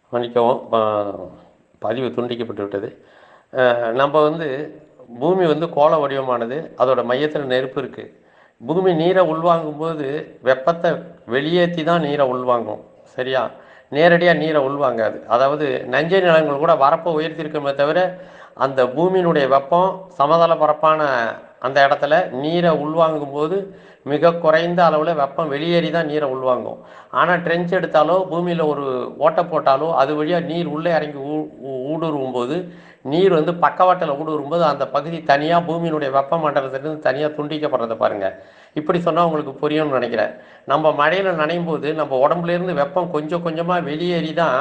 மன்னிக்கவும் ப- பதிவு துண்டிக்கப்பட்டு விட்டது அஹ் நம்ம வந்து பூமி வந்து கோள வடிவமானது அதோட மையத்தில் நெருப்பு இருக்குது பூமி நீரை உள்வாங்கும் போது வெப்பத்தை வெளியேற்றி தான் நீரை உள்வாங்கும் சரியா நேரடியாக நீரை உள்வாங்காது அதாவது நஞ்சை நிலங்கள் கூட வரப்பை உயர்த்தியிருக்கமே தவிர அந்த பூமியினுடைய வெப்பம் சமதள பரப்பான அந்த இடத்துல நீரை உள்வாங்கும் போது மிக குறைந்த அளவில் வெப்பம் வெளியேறி தான் நீரை உள்வாங்கும் ஆனால் ட்ரென்ச் எடுத்தாலோ பூமியில் ஒரு ஓட்டை போட்டாலோ அது வழியாக நீர் உள்ளே இறங்கி ஊ ஊ- ஊடுருவும் போது நீர் வந்து பக்கவாட்டில் ஊடுருவும் போது அந்த பகுதி தனியாக பூமியினுடைய வெப்ப மண்டலத்திலிருந்து தனியாக துண்டிக்கப்படுறதை பாருங்கள் இப்படி சொன்னால் உங்களுக்கு புரியும்னு நினைக்கிறேன் நம்ம மழையில் நனையும் போது நம்ம உடம்புலேருந்து வெப்பம் கொஞ்சம் கொஞ்சமாக வெளியேறி தான்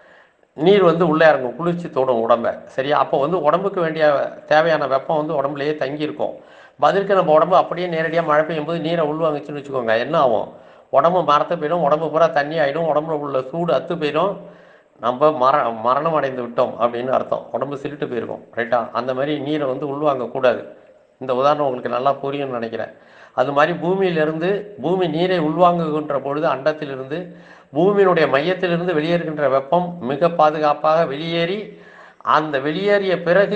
நீர் வந்து உள்ளே இறங்கும் குளிர்ச்சி தொடும் உடம்ப சரியா அப்போ வந்து உடம்புக்கு வேண்டிய தேவையான வெப்பம் வந்து உடம்புலயே தங்கி இருக்கும் பதிலுக்கு நம்ம உடம்பு அப்படியே நேரடியாக மழை பெய்யும் போது நீரை உள்வாங்குச்சுன்னு வச்சுக்கோங்க என்ன ஆகும் உடம்பு மரத்து போயிடும் உடம்பு பூரா தண்ணி ஆகிடும் உடம்புல உள்ள சூடு அத்து போயிடும் நம்ம மர மரணம் அடைந்து விட்டோம் அப்படின்னு அர்த்தம் உடம்பு சிலிட்டு போயிருக்கும் ரைட்டா அந்த மாதிரி நீரை வந்து உள்வாங்கக்கூடாது இந்த உதாரணம் உங்களுக்கு நல்லா புரியும்னு நினைக்கிறேன் அது மாதிரி பூமியிலிருந்து பூமி நீரை உள்வாங்குகின்ற பொழுது அண்டத்திலிருந்து பூமியினுடைய மையத்திலிருந்து வெளியேறுகின்ற வெப்பம் மிக பாதுகாப்பாக வெளியேறி அந்த வெளியேறிய பிறகு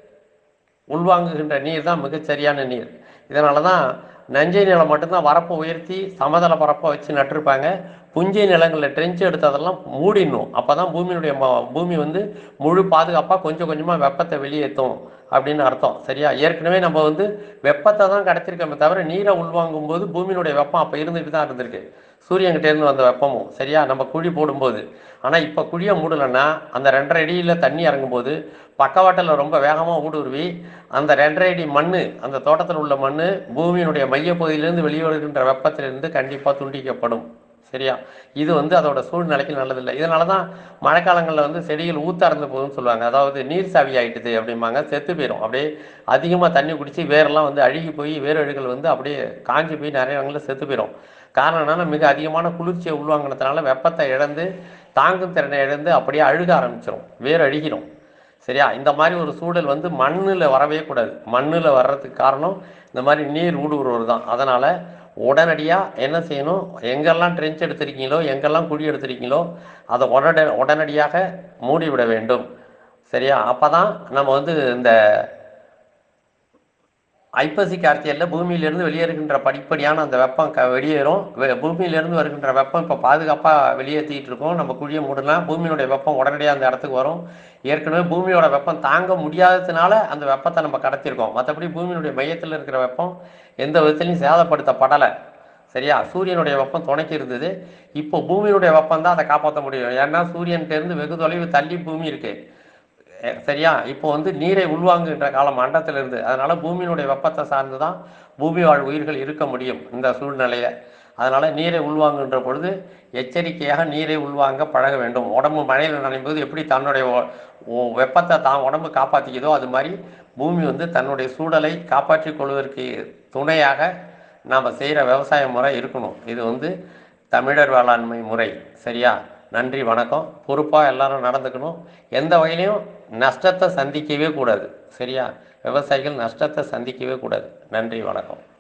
உள்வாங்குகின்ற நீர் தான் மிகச் சரியான நீர் இதனால தான் நஞ்சை நிலம் மட்டும்தான் வரப்பை உயர்த்தி சமதள பரப்பை வச்சு நட்டிருப்பாங்க புஞ்சை நிலங்களில் ட்ரென்ச் எடுத்ததெல்லாம் மூடிடணும் அப்போ தான் பூமியினுடைய ம- பூமி வந்து முழு பாதுகாப்பாக கொஞ்சம் கொஞ்சமாக வெப்பத்தை வெளியேற்றும் அப்படின்னு அர்த்தம் சரியா ஏற்கனவே நம்ம வந்து வெப்பத்தை தான் கிடச்சிருக்கோமே தவிர நீரை உள்வாங்கும் போது பூமியினுடைய வெப்பம் அப்போ இருந்துட்டு தான் இருந்திருக்கு சூரியன்கிட்டேருந்து வந்த வெப்பமும் சரியா நம்ம குழி போடும்போது ஆனால் இப்போ குழியை மூடலைன்னா அந்த ரெண்டரை அடியில் தண்ணி இறங்கும்போது பக்கவாட்டில் ரொம்ப வேகமாக ஊடுருவி அந்த ரெண்டரை அடி மண் அந்த தோட்டத்தில் உள்ள மண் பூமியினுடைய மையப்பகுதியிலிருந்து வெளிவருகின்ற வெப்பத்திலிருந்து கண்டிப்பாக துண்டிக்கப்படும் சரியா இது வந்து அதோட சூழ்நிலைக்கு நல்லதில்லை இதனால தான் மழைக்காலங்களில் வந்து செடிகள் ஊத்தார்ந்து போகுதுன்னு சொல்லுவாங்க அதாவது நீர் சாவி ஆயிட்டுது அப்படிம்பாங்க செத்து போயிடும் அப்படியே அதிகமாக தண்ணி குடிச்சு வேரெல்லாம் வந்து அழுகி போய் வேரழுகள் வந்து அப்படியே காஞ்சி போய் நிறைய இடங்களில் செத்து போயிடும் காரணம் என்னன்னா மிக அதிகமான குளிர்ச்சியை உள்வாங்கினதுனால வெப்பத்தை இழந்து தாங்கும் திறனை இழந்து அப்படியே அழுக ஆரம்பிச்சிடும் வேர் அழுகிடும் சரியா இந்த மாதிரி ஒரு சூழல் வந்து மண்ணில் வரவே கூடாது மண்ணில் வர்றதுக்கு காரணம் இந்த மாதிரி நீர் ஊடுருவது தான் அதனால் உடனடியாக என்ன செய்யணும் எங்கெல்லாம் ட்ரென்ச் எடுத்திருக்கீங்களோ எங்கெல்லாம் குழி எடுத்திருக்கீங்களோ அதை உடனே உடனடியாக மூடிவிட வேண்டும் சரியா அப்போ தான் நம்ம வந்து இந்த ஐப்பசி கார்த்திகையில் பூமியிலிருந்து வெளியேறுகின்ற படிப்படியான அந்த வெப்பம் க வெளியேறும் வெ- பூமியிலிருந்து வருகின்ற வெப்பம் இப்போ பாதுகாப்பாக வெளியேற்றிட்டு இருக்கோம் நம்ம குழியை மூடலாம் பூமியினுடைய வெப்பம் உடனடியாக அந்த இடத்துக்கு வரும் ஏற்கனவே பூமியோட வெப்பம் தாங்க முடியாததுனால அந்த வெப்பத்தை நம்ம கடத்திருக்கோம் மற்றபடி பூமியினுடைய மையத்தில் இருக்கிற வெப்பம் எந்த விதத்துலையும் சேதப்படுத்தப்படலை சரியா சூரியனுடைய வெப்பம் துணைக்கி இருந்தது இப்போ பூமியினுடைய வெப்பம் தான் அதை காப்பாற்ற முடியும் ஏன்னா சூரியன்கிட்டேருந்து வெகு தொலைவு தள்ளி பூமி இருக்குது எ- சரியா இப்போ வந்து நீரை உள்வாங்குகின்ற காலம் அண்டத்தில் இருந்து அதனால பூமியினுடைய வெப்பத்தை சார்ந்து தான் பூமி வாழ் உயிர்கள் இருக்க முடியும் இந்த சூழ்நிலையில அதனால நீரை உள்வாங்குகின்ற பொழுது எச்சரிக்கையாக நீரை உள்வாங்க பழக வேண்டும் உடம்பு மழையில் நனையும் போது எப்படி தன்னுடைய ஒ- ஒ- வெப்பத்தை தான் உடம்பு காப்பாற்றிக்குதோ அது மாதிரி பூமி வந்து தன்னுடைய சூழலை காப்பாற்றிக் கொள்வதற்கு துணையாக நாம் செய்கிற விவசாய முறை இருக்கணும் இது வந்து தமிழர் வேளாண்மை முறை சரியா நன்றி வணக்கம் பொறுப்பாக எல்லாரும் நடந்துக்கணும் எந்த வகையிலையும் நஷ்டத்தை சந்திக்கவே கூடாது சரியா விவசாயிகள் நஷ்டத்தை சந்திக்கவே கூடாது நன்றி வணக்கம்